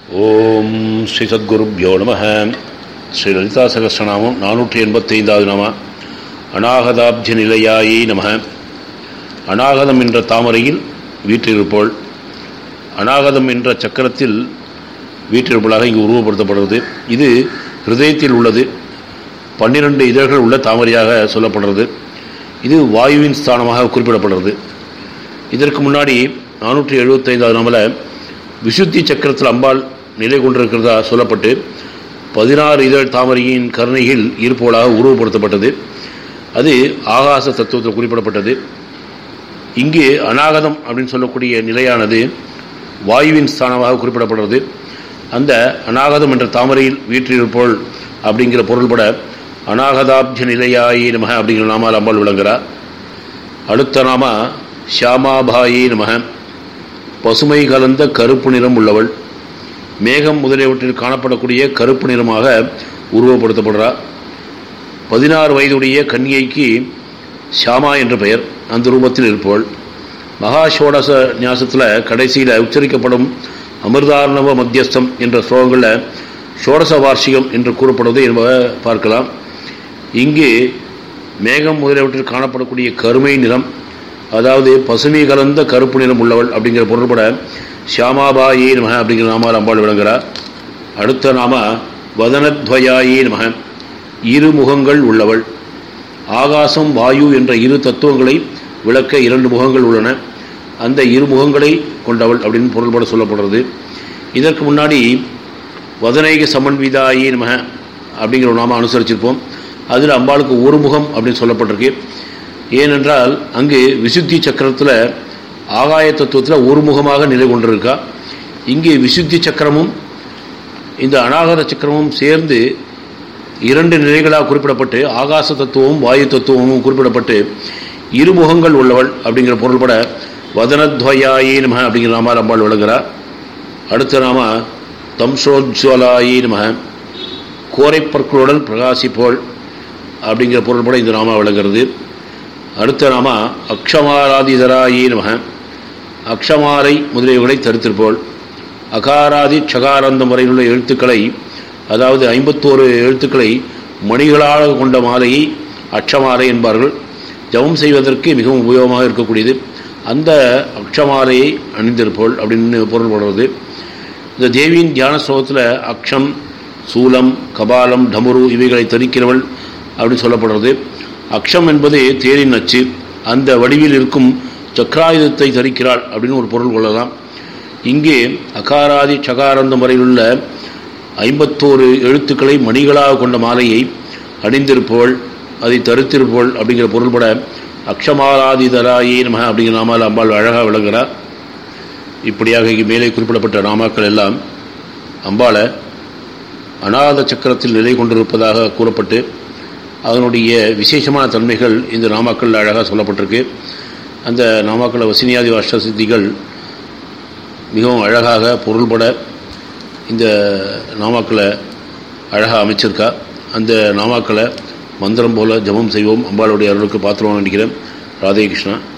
ஓம் ஸ்ரீ சத்குருப்யோ நம ஸ்ரீ லலிதா சகஸ்ரநாமம் நானூற்றி எண்பத்தைந்தாவது நாம அநாகதாப்ஜ நிலையாயி நம அநாகதம் என்ற தாமரையில் வீற்றிருப்போள் அநாகதம் என்ற சக்கரத்தில் வீற்றிருப்பதாக இங்கு உருவப்படுத்தப்படுறது இது ஹிருதயத்தில் உள்ளது பன்னிரண்டு இதழ்கள் உள்ள தாமரையாக சொல்லப்படுறது இது வாயுவின் ஸ்தானமாக குறிப்பிடப்படுறது இதற்கு முன்னாடி நானூற்றி எழுபத்தைந்தாவது நாமல விசுத்தி சக்கரத்தில் அம்பாள் நிலை கொண்டிருக்கிறதா சொல்லப்பட்டு பதினாறு இதழ் தாமரையின் கருணையில் இருப்போலாக உருவப்படுத்தப்பட்டது அது ஆகாச தத்துவத்தில் குறிப்பிடப்பட்டது இங்கு அநாகதம் அப்படின்னு சொல்லக்கூடிய நிலையானது வாயுவின் ஸ்தானமாக குறிப்பிடப்படுறது அந்த அநாகதம் என்ற தாமரையில் வீற்றிருப்போள் அப்படிங்கிற பொருள்பட அநாகதாப்ஜ நிலையாயி நமக அப்படிங்கிற நாமால் அம்பாள் விளங்குகிறார் அடுத்த நாம ஷியாமாபாயி நமக பசுமை கலந்த கருப்பு நிறம் உள்ளவள் மேகம் முதலியவற்றில் காணப்படக்கூடிய கருப்பு நிறமாக உருவப்படுத்தப்படுறார் பதினாறு வயதுடைய கன்னிகைக்கு ஷாமா என்ற பெயர் அந்த ரூபத்தில் இருப்பவள் மகாஷோடச ஞாசத்தில் கடைசியில் உச்சரிக்கப்படும் அமிர்தார்ணவ மத்தியஸ்தம் என்ற ஸ்லோகங்களில் ஷோடச வார்ஷிகம் என்று கூறப்படுவது என்பதை பார்க்கலாம் இங்கு மேகம் முதலியவற்றில் காணப்படக்கூடிய கருமை நிறம் அதாவது பசுமை கலந்த கருப்பு நிறம் உள்ளவள் அப்படிங்கிற பொருள்பட ஷியாமாபாயே நமக அப்படிங்கிற நாமால் அம்பாள் விளங்குகிறார் அடுத்த நாம வதனத்வயாயே நமக இரு முகங்கள் உள்ளவள் ஆகாசம் வாயு என்ற இரு தத்துவங்களை விளக்க இரண்டு முகங்கள் உள்ளன அந்த இரு முகங்களை கொண்டவள் அப்படின்னு பொருள்பட சொல்லப்படுறது இதற்கு முன்னாடி வதனைக சமன்விதாயே நமக அப்படிங்கிற ஒரு நாம அனுசரிச்சிருப்போம் அதில் அம்பாளுக்கு ஒரு முகம் அப்படின்னு சொல்லப்பட்டிருக்கு ஏனென்றால் அங்கு விசுத்தி சக்கரத்தில் ஆகாய தத்துவத்தில் ஒரு முகமாக நிலை கொண்டிருக்கா இங்கே விசுத்தி சக்கரமும் இந்த அநாகத சக்கரமும் சேர்ந்து இரண்டு நிலைகளாக குறிப்பிடப்பட்டு ஆகாச தத்துவமும் வாயு தத்துவமும் குறிப்பிடப்பட்டு இருமுகங்கள் உள்ளவள் அப்படிங்கிற பொருள்பட வதனத்வயாயே நம அப்படிங்கிற நாமால் அம்பாள் விளங்குகிறார் அடுத்த நாம தம்சோஜ்வலாயே நம கோரைப்பற்களுடன் பிரகாசிப்போள் அப்படிங்கிற பொருள்பட இந்த நாமா விளங்குறது அடுத்த நாம அக்ஷமாராதிதராயே நமக அக்ஷமாரை முதலியவர்களை தரித்திருப்போள் அகாராதி சகாரந்தம் வரையிலுள்ள எழுத்துக்களை அதாவது ஐம்பத்தோரு எழுத்துக்களை மணிகளாக கொண்ட மாலையை அக்ஷமாலை என்பார்கள் ஜபம் செய்வதற்கு மிகவும் உபயோகமாக இருக்கக்கூடியது அந்த அக்ஷமாலையை அணிந்திருப்போள் அப்படின்னு பொருள்படுறது இந்த தேவியின் தியான ஸ்லோகத்தில் அக்ஷம் சூலம் கபாலம் டமுரு இவைகளை தரிக்கிறவள் அப்படின்னு சொல்லப்படுறது அக்ஷம் என்பது தேரின் அச்சு அந்த வடிவில் இருக்கும் சக்கராயுதத்தை தரிக்கிறாள் அப்படின்னு ஒரு பொருள் கொள்ளலாம் இங்கே அகாராதி சகாரந்தம் வரையிலுள்ள ஐம்பத்தோரு எழுத்துக்களை மணிகளாக கொண்ட மாலையை அணிந்திருப்பவள் அதை தரித்திருப்பவள் அப்படிங்கிற பொருள்பட அக்ஷமாலாதி தராயே நம அப்படிங்கிற நாமால் அம்பாள் அழகாக விளங்குகிறார் இப்படியாக இங்கே மேலே குறிப்பிடப்பட்ட நாமாக்கள் எல்லாம் அம்பாளை அநாத சக்கரத்தில் நிலை கொண்டிருப்பதாக கூறப்பட்டு அதனுடைய விசேஷமான தன்மைகள் இந்த நாமாக்கள் அழகாக சொல்லப்பட்டிருக்கு அந்த நாமாக்கள வசினியாதி அஷ்ட சித்திகள் மிகவும் அழகாக பொருள்பட இந்த நாமாக்களை அழகாக அமைச்சிருக்கா அந்த நாமாக்களை மந்திரம் போல ஜபம் செய்வோம் அம்பாளுடைய அருளுக்கு பாத்திரம் நினைக்கிறேன் ராதே கிருஷ்ணா